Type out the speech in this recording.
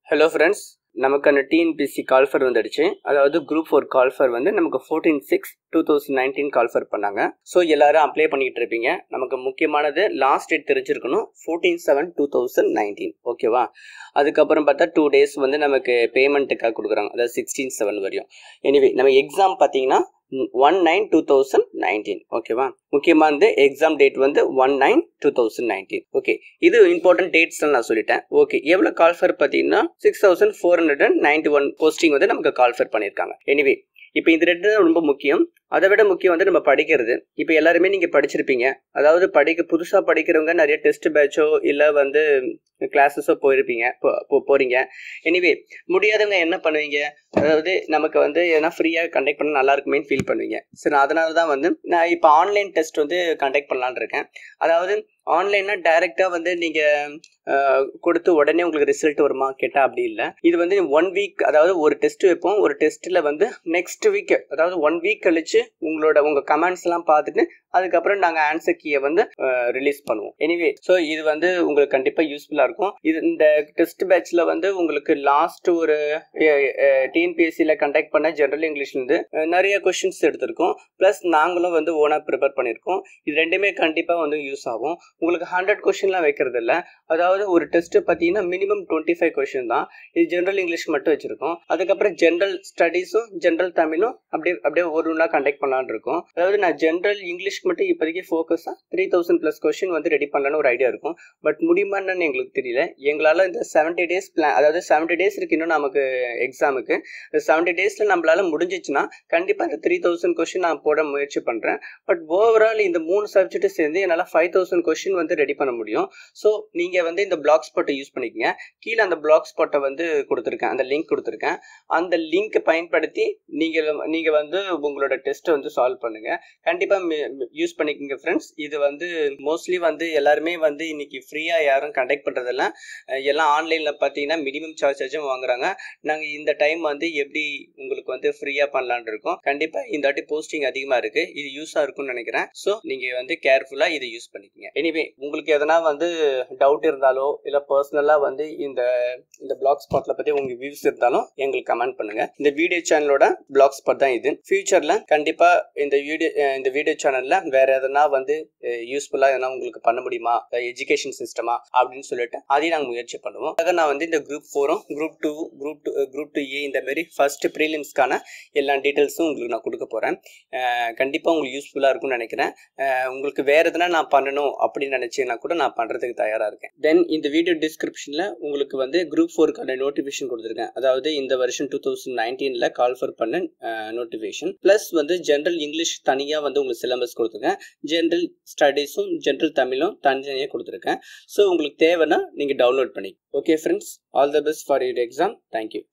hello friends நமக்கான TNPSC call for வந்துடுச்சு அதாவது குரூப் ஃபோர் கால்ஃபர் வந்து நமக்கு fourteen six two thousand nineteen call for பண்ணாங்க ஸோ எல்லாரும் அப்ளை பண்ணிட்டு இருப்பீங்க நமக்கு முக்கியமானது லாஸ்ட் டேட் தெரிஞ்சிருக்கணும் fourteen seven two thousand nineteen ஓகேவா அதுக்கப்புறம் பார்த்தா டூ டேஸ் வந்து நமக்கு பேமெண்ட்டுக்காக கொடுக்குறாங்க அதாவது சிக்ஸ்டீன் செவன் வரையும் எனிவே நம்ம எக்ஸாம் பார்த்தீங்கன்னா one nine two thousand nineteen ஓகேவா முக்கியமாக வந்து எக்ஸாம் டேட் வந்து one nine two thousand nineteen okay இது இம்பார்ட்டன்ட் டேட்ஸ் நான் சொல்லிட்டேன் ஓகே எவ்வளோ கால்ஃபர் பார்த்தீங்கன்னா six thousand four hundred and ninety one posting வந்து நமக்கு கால்ஃபர் பண்ணியிருக்காங்க எனிவே இப்போ இது ரெண்டு தான் ரொம்ப முக்கியம் அதை விட முக்கியம் வந்து நம்ம படிக்கிறது இப்போ எல்லாருமே நீங்கள் படிச்சிருப்பீங்க அதாவது படிக்க புதுசாக படிக்கிறவங்க நிறைய டெஸ்ட் பேட்சோ இல்லை வந்து கிளாஸஸோ போயிருப்பீங்க போகிறீங்க எனிவே முடியாதவங்க என்ன பண்ணுவீங்க அதாவது நமக்கு வந்து எதனா ஃப்ரீயாக கண்டக்ட் பண்ண நல்லா இருக்குமேன்னு ஃபீல் பண்ணுவீங்க சரி அதனால தான் வந்து நான் இப்போ ஆன்லைன் டெஸ்ட் வந்து கண்டக்ட் பண்ணலான்னு இருக்கேன் அதாவது ஆன்லைன்னா டைரெக்டாக வந்து நீங்கள் கொடுத்து உடனே உங்களுக்கு ரிசல்ட் வருமா கேட்டால் அப்படி இல்லை இது வந்து ஒன் வீக் அதாவது ஒரு டெஸ்ட் வைப்போம் ஒரு டெஸ்ட்டில் வந்து நெக்ஸ்ட் வீக் அதாவது ஒன் வீக் கழிச்சு உங்களோட உங்கள் கமெண்ட்ஸ்லாம் பார்த்துட்டு அதுக்கப்புறம் நாங்கள் ஆன்சர் கீயை வந்து ரிலீஸ் பண்ணுவோம் எனிவே ஸோ இது வந்து உங்களுக்கு கண்டிப்பாக யூஸ்ஃபுல்லாக இருக்கும் இது இந்த டெஸ்ட் பேட்ச்சில் வந்து உங்களுக்கு லாஸ்ட் ஒரு டிஎன்பிஎஸ்சியில் கண்டக்ட் பண்ண ஜென்ரல் இங்கிலீஷ்லேருந்து நிறைய கொஷின்ஸ் எடுத்திருக்கோம் ப்ளஸ் நாங்களும் வந்து ஓனாக ப்ரிப்பேர் பண்ணியிருக்கோம் இது ரெண்டுமே கண்டிப்பாக வந்து யூஸ் ஆகும் உங்களுக்கு ஹண்ட்ரட் கொஷின்லாம் வைக்கிறது இல்லை அதாவது ஒரு டெஸ்ட் பார்த்தீங்கன்னா மினிமம் டுவெண்ட்டி ஃபைவ் கொஷின் தான் இது ஜென்ரல் இங்கிலீஷ் மட்டும் வச்சிருக்கோம் அதுக்கப்புறம் ஜென்ரல் ஸ்டடீஸும் ஜென்ரல் தமிழும் அப்படியே அப்படியே ஒரு ஒன்றா கண்டக்ட் பண்ணலான்னு இருக்கோம் அதாவது நான் ஜென்ரல் இங்கிலீஷ் மட்டும் இப்போதைக்கு ஃபோக்கஸாக த்ரீ தௌசண்ட் ப்ளஸ் கொஷின் வந்து ரெடி பண்ணலான்னு ஒரு ஐடியா இருக்கும் பட் முடியுமான்னு எங்களுக்கு தெரியல எங்களால் இந்த செவன்ட்டி டேஸ் பிளான் அதாவது செவன்ட்டி டேஸ் இருக்கு இன்னும் நமக்கு எக்ஸாமுக்கு இந்த செவன்ட்டி டேஸில் நம்மளால முடிஞ்சிச்சுன்னா கண்டிப்பாக இந்த த்ரீ தௌசண்ட் கொஷின் நான் போட முயற்சி பண்ணுறேன் பட் ஓவரால் இந்த மூணு சப்ஜெக்ட்டு சேர்ந்து என்னால் ஃபைவ் தௌசண்ட் கொஷின் வந்து ரெடி பண்ண முடியும் ஸோ நீங்கள் வந்து இந்த பிளாக் ஸ்பாட்டை யூஸ் பண்ணிக்கங்க கீழே அந்த பிளாக் ஸ்பாட்டை வந்து கொடுத்துருக்கேன் அந்த லிங்க் கொடுத்துருக்கேன் அந்த லிங்க்கை பயன்படுத்தி நீங்கள் நீங்கள் வந்து உங்களோட டெஸ்ட்டை வந்து சால்வ் பண்ணுங்கள் கண்டிப்பாக யூஸ் பண்ணிக்கோங்க ஃப்ரெண்ட்ஸ் இது வந்து மோஸ்ட்லி வந்து எல்லாருமே வந்து இன்னைக்கு ஃப்ரீயாக யாரும் கண்டக்ட் பண்ணுறதில்ல எல்லாம் ஆன்லைனில் பார்த்தீங்கன்னா மினிமம் சார்ஜஸும் வாங்குறாங்க நாங்கள் இந்த டைம் வந்து எப்படி உங்களுக்கு வந்து ஃப்ரீயாக பண்ணலான் இருக்கோம் கண்டிப்பாக இந்த வாட்டி போஸ்டிங் அதிகமாக இருக்குது இது யூஸாக இருக்கும்னு நினைக்கிறேன் ஸோ நீங்கள் வந்து கேர்ஃபுல்லாக இதை யூஸ் பண்ணிக்கோங்க எனிவே உங்களுக்கு எதனா வந்து டவுட் இருந்தாலோ இல்லை பர்சனலாக வந்து இந்த இந்த பிளாக் ஸ்பாட்ல பற்றி உங்கள் வியூஸ் இருந்தாலும் எங்களுக்கு கமெண்ட் பண்ணுங்க இந்த வீடியோ சேனலோட பிளாக் ஸ்பாட் தான் இது ஃபியூச்சரில் கண்டிப்பாக இந்த வீடியோ இந்த வீடியோ சேனலில் வேற எதனா வந்து யூஸ்ஃபுல்லாக எதனா உங்களுக்கு பண்ண முடியுமா எஜுகேஷன் சிஸ்டமா அப்படின்னு சொல்லிட்டு அதையும் நாங்கள் முயற்சி பண்ணுவோம் அதாக நான் வந்து இந்த குரூப் ஃபோரும் group two group two group two A இந்த மாதிரி ஃபர்ஸ்ட் ப்ரீலிம்ஸ்க்கான எல்லா டீட்டெயில்ஸும் உங்களுக்கு நான் கொடுக்க போகிறேன் கண்டிப்பாக உங்களுக்கு யூஸ்ஃபுல்லாக இருக்கும்னு நினைக்கிறேன் உங்களுக்கு வேற எதனா நான் பண்ணணும் அப்படின்னு நினச்சிங்கன்னா கூட நான் பண்ணுறதுக்கு தயாராக இருக்கேன் தென் இந்த வீடியோ டிஸ்கிரிப்ஷனில் உங்களுக்கு வந்து குரூப் ஃபோருக்கான நோட்டிஃபிகேஷன் கொடுத்துருக்கேன் அதாவது இந்த வருஷம் டூ தௌசண்ட் நைன்டீனில் கால்ஃபர் பண்ண நோட்டிஃபிகேஷன் ப்ளஸ் வந்து ஜென்ரல் இங்கிலீஷ் தனியாக வந்து உங்களுக்கு சிலபஸ் கொடுத்துருக்கேன் ஜென்ரல் ஸ்டடீஸும் ஜென்ரல் தமிழும் தனித்தனியாக கொடுத்துருக்கேன் ஸோ உங்களுக்கு தேவைன்னா நீங்கள் டவுன்லோட் பண்ணி okay friends all the best for your exam thank you